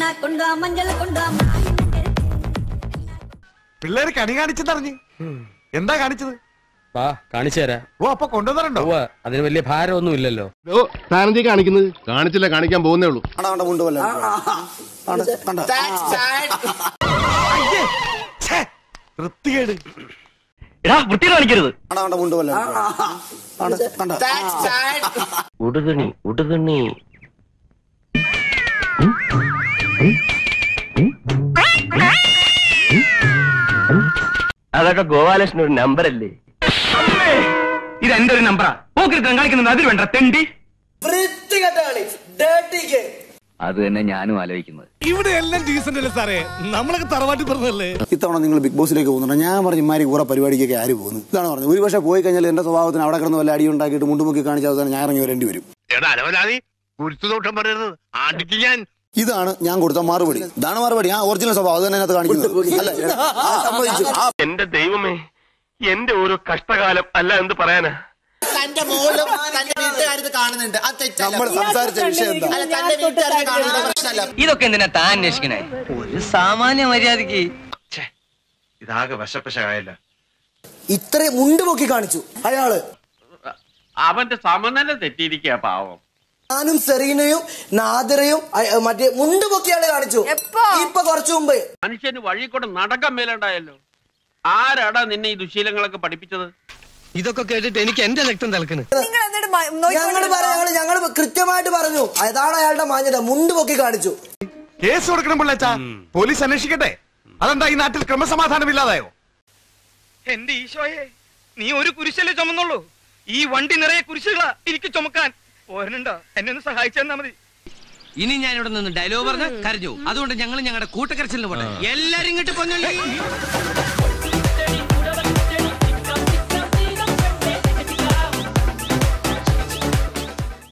കൊണ്ടുവാ മഞ്ഞൾ കൊണ്ടുവാ പിള്ളേര് കണി കാണിച്ചെന്നറിഞ്ഞ് എന്താ കാണിച്ചത് വാ കാണിച്ചു തരാം ഓ അപ്പൊ കൊണ്ടുവന്നിട്ടുണ്ടോ ഉവ്വ്, അതിന് വലിയ ഭാരമൊന്നും ഇല്ലല്ലോ താനെന്തീ കാണിക്കുന്നത് കാണിച്ചില്ല കാണിക്കാൻ പോകുന്നേ ഉള്ളൂ ഛേ, വൃത്തികേട് ഉടുകണി ഉടുകണി അതൊക്കെ ഗോപാലകൃഷ്ണൻ ഒരു നമ്പർ അല്ലേ ഇത് എന്റെ ഒരു നമ്പറാ പോക്കിരുത്തം കാണിക്കുന്നത് അതിൽ വേണ്ട തെണ്ടി അത് തന്നെ ഞാനും ആലോചിക്കുന്നത് ഇവിടെ എല്ലാം ഡീസന്റ് അല്ലേ സാറേ നമ്മളൊക്കെ തറവാട്ടി പറഞ്ഞല്ലേ ഇത്തവണ നിങ്ങൾ ബിഗ് ബോസിലേക്ക് പോകുന്നുണ്ട് ഞാൻ പറഞ്ഞു ഇമാരി കൂറ പരിപാടിക്കൊക്കെ ആര് പോകുന്നു ഇതാണ് പറഞ്ഞത് ഒരു പക്ഷേ പോയി കഴിഞ്ഞാൽ എന്റെ സ്വഭാവത്തിന് അവിടെ കിടന്ന് വല്ല അടി ഉണ്ടാക്കിയിട്ട് മുണ്ടുമുക്കി കാണിച്ച അവസാനം ഞാൻ ഇറങ്ങി വരേണ്ടി വരും കുരുത്തുദോഷം പറയരുത് ആണ്ടിക്ക് ഞാൻ ഇതാണ് ഞാൻ കൊടുത്ത മറുപടി ഇതാണ് മറുപടി ആ ഒറിജിനൽ സ്വഭാവം അത് തന്നെ അതിനകത്ത് കാണിക്കുന്നത് അല്ലേ ആ, സമ്മതിച്ചു ആ, എന്റെ ദൈവമേ എന്റെ ഓരോ കഷ്ടകാലം അല്ല എന്ത് പറയാനാ തന്റെ മോളും തന്റെ വീട്ടുകാരിത് കാണുന്നുണ്ട് അത് തെറ്റല്ല നമ്മൾ സംസാരിച്ച വിഷയം എന്താ അല്ല തന്റെ വീട്ടുകാർക്ക് കാണുന്നത് പ്രശ്നമല്ല ഇതൊക്കെ എന്തിനാ താൻ അന്വേഷിക്കണേ ഒരു സാമാന്യ മര്യാദക്ക് ഇതാകെ വശപ്പശായല്ല ഇത്രയും മുണ്ട് പൊക്കി കാണിച്ചു അയാള് അവന്റെ സമനില തെറ്റിയിരിക്കുക പാവം ഞാനും സെറീനയും നാദിറയും അയ- മറ്റേ മുണ്ട് പൊക്കിയാണ് കാണിച്ചു ഇപ്പൊ കുറച്ചു മുമ്പ് മനുഷ്യന് വഴി കൂടെ നടക്കാൻ മേലുണ്ടായല്ലോ ആരാടാ നിന്നെ ഈ ദുശീലങ്ങളൊക്കെ പഠിപ്പിച്ചത് ഇതൊക്കെ കേട്ടിട്ട് എനിക്ക് എന്റെ രക്തം തിളക്കണ് ഞങ്ങള് പറ- ഞങ്ങള് ഞങ്ങള് കൃത്യമായിട്ട് പറഞ്ഞു അതാണ് അയാളുടെ മാന്യത മുണ്ട് പൊക്കി കാണിച്ചു കേസ് കൊടുക്കണം പിള്ളേച്ചാ പോലീസ് അന്വേഷിക്കട്ടെ അതെന്താ ഈ നാട്ടിൽ ക്രമസമാധാനം ഇല്ലാതായോ എന്റെ ഈശോയെ നീ ഒരു കുരിശല്ലേ ചുമന്നുള്ളൂ ഈ വണ്ടി നിറയെ കുരിശുകളാ എനിക്ക് ചുമക്കാൻ പോരനുണ്ടോ എന്നെ ഒന്ന് സഹായിച്ചു തന്നാ മതി ഇനി ഞാൻ ഇവിടെ നിന്ന് ഡയലോഗ് പറഞ്ഞ് കരഞ്ഞു അതുകൊണ്ട് ഞങ്ങൾ ഞങ്ങളുടെ കൂട്ടക്കരച്ചിലിന് പോട്ടെ എല്ലാരും ഇങ്ങോട്ട് പൊന്നല്ലേ